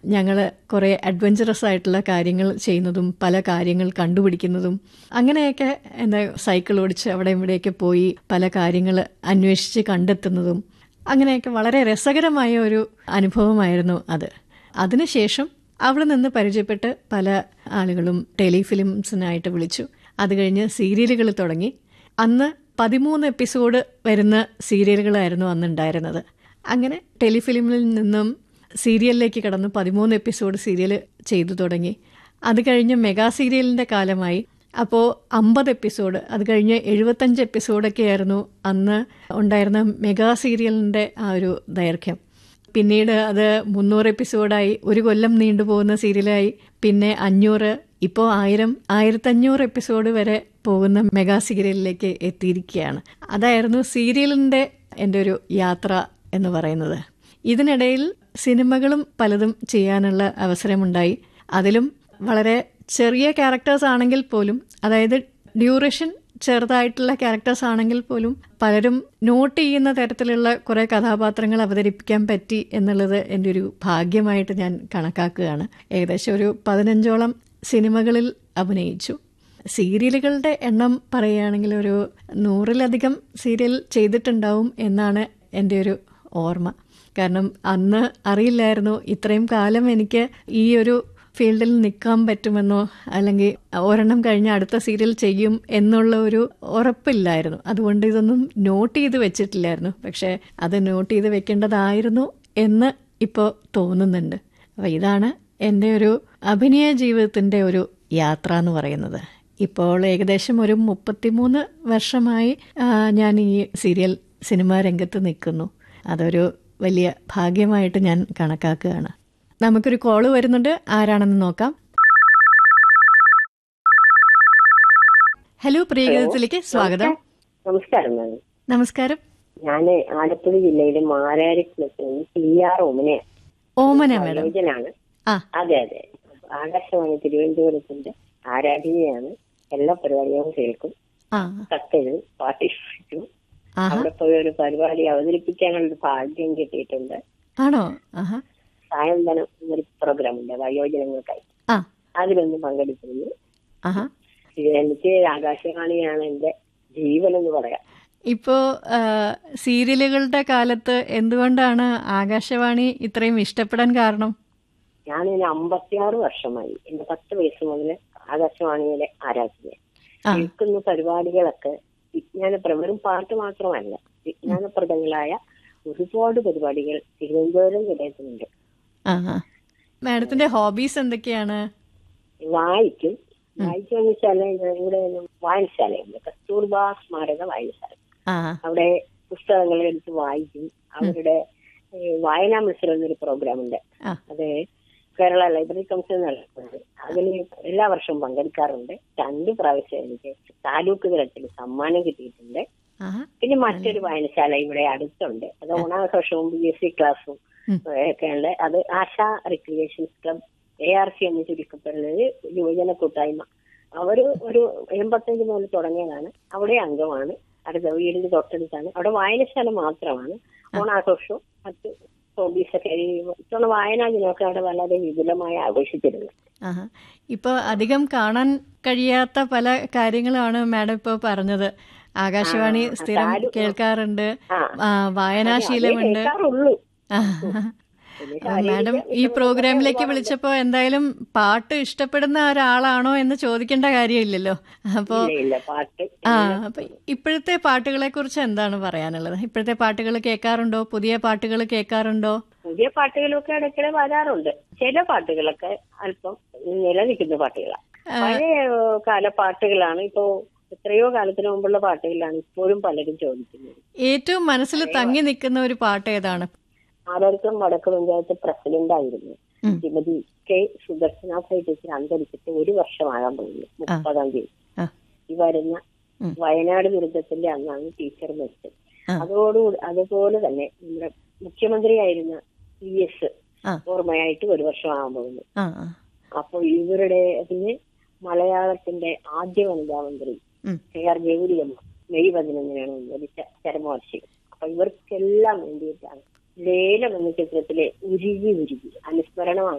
ഞങ്ങൾ കുറേ അഡ്വഞ്ചറസ് ആയിട്ടുള്ള കാര്യങ്ങൾ ചെയ്യുന്നതും പല കാര്യങ്ങൾ കണ്ടുപിടിക്കുന്നതും അങ്ങനെയൊക്കെ എന്താ സൈക്കിൾ ഓടിച്ച് അവിടെ ഇവിടെയൊക്കെ പോയി പല കാര്യങ്ങൾ അന്വേഷിച്ച് കണ്ടെത്തുന്നതും അങ്ങനെയൊക്കെ വളരെ രസകരമായ ഒരു അനുഭവമായിരുന്നു അത് അതിനുശേഷം അവിടെ നിന്ന് പരിചയപ്പെട്ട് പല ആളുകളും ടെലിഫിലിംസിനായിട്ട് വിളിച്ചു അത് കഴിഞ്ഞ് സീരിയലുകൾ തുടങ്ങി അന്ന് പതിമൂന്ന് എപ്പിസോഡ് വരുന്ന സീരിയലുകളായിരുന്നു അന്നുണ്ടായിരുന്നത് അങ്ങനെ ടെലിഫിലിമിൽ നിന്നും സീരിയലിലേക്ക് കടന്നു പതിമൂന്ന് എപ്പിസോഡ് സീരിയൽ ചെയ്തു തുടങ്ങി അത് കഴിഞ്ഞ് മെഗാ സീരിയലിൻ്റെ കാലമായി അപ്പോൾ അമ്പത് എപ്പിസോഡ് അത് കഴിഞ്ഞ് എഴുപത്തഞ്ച് എപ്പിസോഡൊക്കെ ആയിരുന്നു അന്ന് ഉണ്ടായിരുന്ന മെഗാ സീരിയലിൻ്റെ ആ ഒരു ദൈർഘ്യം പിന്നീട് അത് മുന്നൂറ് എപ്പിസോഡായി ഒരു കൊല്ലം നീണ്ടുപോകുന്ന സീരിയലായി പിന്നെ അഞ്ഞൂറ് ഇപ്പോൾ ആയിരം ആയിരത്തഞ്ഞൂറ് എപ്പിസോഡ് വരെ പോകുന്ന മെഗാ സീരിയലിലേക്ക് എത്തിയിരിക്കുകയാണ് അതായിരുന്നു സീരിയലിൻ്റെ എൻ്റെ ഒരു യാത്ര എന്ന് പറയുന്നത് ഇതിനിടയിൽ സിനിമകളും പലതും ചെയ്യാനുള്ള അവസരമുണ്ടായി അതിലും വളരെ ചെറിയ ക്യാരക്ടേഴ്സ് ആണെങ്കിൽ പോലും അതായത് ഡ്യൂറേഷൻ ചെറുതായിട്ടുള്ള ക്യാരക്ടേഴ്സ് ആണെങ്കിൽ പോലും പലരും നോട്ട് ചെയ്യുന്ന തരത്തിലുള്ള കുറേ കഥാപാത്രങ്ങൾ അവതരിപ്പിക്കാൻ പറ്റി എന്നുള്ളത് എൻ്റെ ഒരു ഭാഗ്യമായിട്ട് ഞാൻ കണക്കാക്കുകയാണ് ഏകദേശം ഒരു പതിനഞ്ചോളം സിനിമകളിൽ അഭിനയിച്ചു സീരിയലുകളുടെ എണ്ണം പറയുകയാണെങ്കിൽ ഒരു നൂറിലധികം സീരിയൽ ചെയ്തിട്ടുണ്ടാവും എന്നാണ് എൻ്റെ ഒരു ഓർമ്മ കാരണം അന്ന് അറിയില്ലായിരുന്നു ഇത്രയും കാലം എനിക്ക് ഈ ഒരു ഫീൽഡിൽ നിൽക്കാൻ പറ്റുമെന്നോ അല്ലെങ്കിൽ ഒരെണ്ണം കഴിഞ്ഞ് അടുത്ത സീരിയൽ ചെയ്യും എന്നുള്ള ഒരു ഉറപ്പില്ലായിരുന്നു അതുകൊണ്ട് ഇതൊന്നും നോട്ട് ചെയ്ത് വെച്ചിട്ടില്ലായിരുന്നു പക്ഷേ അത് നോട്ട് ചെയ്ത് വെക്കേണ്ടതായിരുന്നു എന്ന് ഇപ്പോൾ തോന്നുന്നുണ്ട് അപ്പോൾ ഇതാണ് എൻ്റെ ഒരു അഭിനയ ജീവിതത്തിൻ്റെ ഒരു യാത്ര എന്ന് പറയുന്നത് ഇപ്പോൾ ഏകദേശം ഒരു മുപ്പത്തിമൂന്ന് വർഷമായി ഞാൻ ഈ സീരിയൽ സിനിമാ രംഗത്ത് നിൽക്കുന്നു അതൊരു വലിയ ഭാഗ്യമായിട്ട് ഞാൻ കണക്കാക്കുകയാണ് നമുക്കൊരു കോള് വരുന്നുണ്ട് ആരാണെന്ന് നോക്കാം ഹലോ പ്രിയഗീതത്തിലേക്ക് സ്വാഗതം നമസ്കാരം മാം നമസ്കാരം ഞാൻ ആലപ്പുഴ ജില്ലയിലെ മാരാരിക്കുളത്ത് നിന്ന് P R Omana Omana madam യോജനാണ് ആ അതെ അതെ ആകാശവാണി തിരുവനന്തപുരത്തിന്റെ ആരാധികയാണ് എല്ലാ പരിപാടികളും കേൾക്കും ആ കത്തെഴുതും പാർട്ടിസിപ്പേറ്റും ആഹാ അവിടെ പോയി ഒരു പരിപാടി അവതരിപ്പിക്കാനുള്ള ഭാഗ്യം കിട്ടിയിട്ടുണ്ട് ആണോ ആഹാ സായന്തനം എന്നൊരു പ്രോഗ്രാം ഉണ്ട് വയോജനങ്ങൾക്കായി ആ അതിലൊന്ന് പങ്കെടുത്തിരുന്നു ആഹാ ഇത് എനിക്ക് ആകാശവാണിയാണ് എന്റെ ജീവൻ എന്ന് പറയാം ഇപ്പോ ആ, സീരിയലുകളുടെ കാലത്ത് എന്തുകൊണ്ടാണ് ആകാശവാണി ഇത്രയും ഇഷ്ടപ്പെടാൻ കാരണം ഞാൻ ഇതിന് അമ്പത്തിയാറ് വർഷമായി എന്റെ പത്ത് വയസ്സ് മുതൽ ആകാശവാണിയുടെ ആരാധന ആ കേൾക്കുന്ന പരിപാടികളൊക്കെ വിജ്ഞാനപ്ര വെറും പാട്ട് മാത്രമല്ല വിജ്ഞാനപ്രദങ്ങളായ ഒരുപാട് പരിപാടികൾ തിരുവനന്തപുരം നിലയത്തിനുണ്ട് ആ ആ. മാഡത്തിന്റെ ഹോബീസ് എന്തൊക്കെയാണ് വായിക്കും വായിക്കാന്ന് വെച്ചാല് ഇവിടെ ഒരു വായനശാലയുണ്ട് കസ്തൂർബ സ്മാരക വായനശാല ആ അവിടെ പുസ്തകങ്ങൾ എടുത്ത് വായിക്കും അവരുടെ ഏഹ്, വായനാ മത്സരം എന്നൊരു പ്രോഗ്രാം ഉണ്ട് ആ. അത് കേരള ലൈബ്രറി കൗൺസിൽ നടത്തുന്നുണ്ട് അതിൽ എല്ലാ വർഷവും പങ്കെടുക്കാറുണ്ട് രണ്ട് പ്രാവശ്യം എനിക്ക് താലൂക്ക് തലത്തിൽ സമ്മാനം കിട്ടിയിട്ടുണ്ട് ആഹാ പിന്നെ മറ്റൊരു വായനശാല ഇവിടെ അടുത്തുണ്ട് അത് ഓണാഘോഷവും ബി എസ് സി ക്ലാസ്സും ഉം. ഒക്കെ ഉണ്ട് അത് Asha recreations club A R C എന്ന് ചുരുക്കപ്പെടുന്നത് യുവജന കൂട്ടായ്മ അവര് ഒരു എൺപത്തഞ്ച് മുതൽ തുടങ്ങിയതാണ് അവിടെ അംഗമാണ് അടുത്ത വീടിന്റെ തൊട്ടടുത്താണ് അവിടെ വായനശാല മാത്രമാണ് ഓണാഘോഷവും മറ്റ് ഹോബീസൊക്കെ ഈ ഇത്തവണ വായനാ ദിനമൊക്കെ അവിടെ വളരെ വിപുലമായി ആഘോഷിച്ചിരുന്നു ആഹാ ഇപ്പോൾ അധികം കാണാൻ കഴിയാത്ത പല കാര്യങ്ങളാണ് മാഡം ഇപ്പോൾ പറഞ്ഞത് ആകാശവാണി ആ, സ്ഥിരം താലൂ- കേൾക്കാറുണ്ട് ആ. ആ, വായനാശീലമുണ്ട് കേൾക്കാറുള്ളൂ ആ. പിന്നെ ആ, മാഡം ഈ പ്രോഗ്രാമിലേക്ക് വിളിച്ചപ്പോ എന്തായാലും പാട്ട് ഇഷ്ടപ്പെടുന്ന ഒരാളാണോ എന്ന് ചോദിക്കേണ്ട കാര്യമില്ലല്ലോ അപ്പോ ഇല്ല ഇല്ല പാട്ട് ആ അപ്പൊ ഇപ്പോഴത്തെ പാട്ടുകളെ കുറിച്ച് എന്താണ് പറയാനുള്ളത് ഇപ്പോഴത്തെ പാട്ടുകൾ കേൾക്കാറുണ്ടോ പുതിയ പാട്ടുകൾ കേൾക്കാറുണ്ടോ പുതിയ പാട്ടുകളൊക്കെ ഇടയ്ക്കിടെ വരാറുണ്ട് ചില പാട്ടുകളൊക്കെ അല്പം നിലനിൽക്കുന്ന പാട്ടുകളാണ് പഴയ ഏഹ്, കാല പാട്ടുകളാണ് ഇപ്പോ എത്രയോ കാലത്തിന് മുമ്പുള്ള പാട്ടുകളാണ് ഇപ്പോഴും പലരും ചോദിക്കുന്നത് ഏറ്റവും മനസ്സിൽ തങ്ങി നിൽക്കുന്ന ഒരു പാട്ട് ഏതാണ് ആരോഗ്യം വടക്ക് പഞ്ചായത്ത് പ്രസിഡന്റ് ആയിരുന്നു ഉം. ശ്രീമതി കെ സുദർശന ടീച്ചർ അന്തരിച്ചിട്ട് ഒരു വർഷമാകാൻ പോകുന്നു മുപ്പതാം തീയതി ആ. ഈ വരുന്ന ഉം. വയനാട് ദുരന്തത്തിന്റെ അന്നാണ് ടീച്ചർ മരിച്ചത് ആ. അതോടുകൂടി അതുപോലെ തന്നെ നമ്മുടെ മുഖ്യമന്ത്രിയായിരുന്ന പി എസ് ആ. ഓർമ്മയായിട്ട് ഒരു വർഷമാകാൻ പോകുന്നു ആ ആ. അപ്പൊ ഇവരുടെ അതിന് മലയാളത്തിന്റെ ആദ്യ വനിതാ മന്ത്രി ഉം. കെ ആർ ഗൗരിയമ്മ മെയ് പതിനൊന്നിനാണ് മരിച്ച ചരമവാർഷികം അപ്പൊ ഇവർക്കെല്ലാം വേണ്ടിയിട്ടാണ് ലേലം എന്ന ചിത്രത്തിലെ ഉരുകി ഉരുകി അനുസ്മരണമാണ്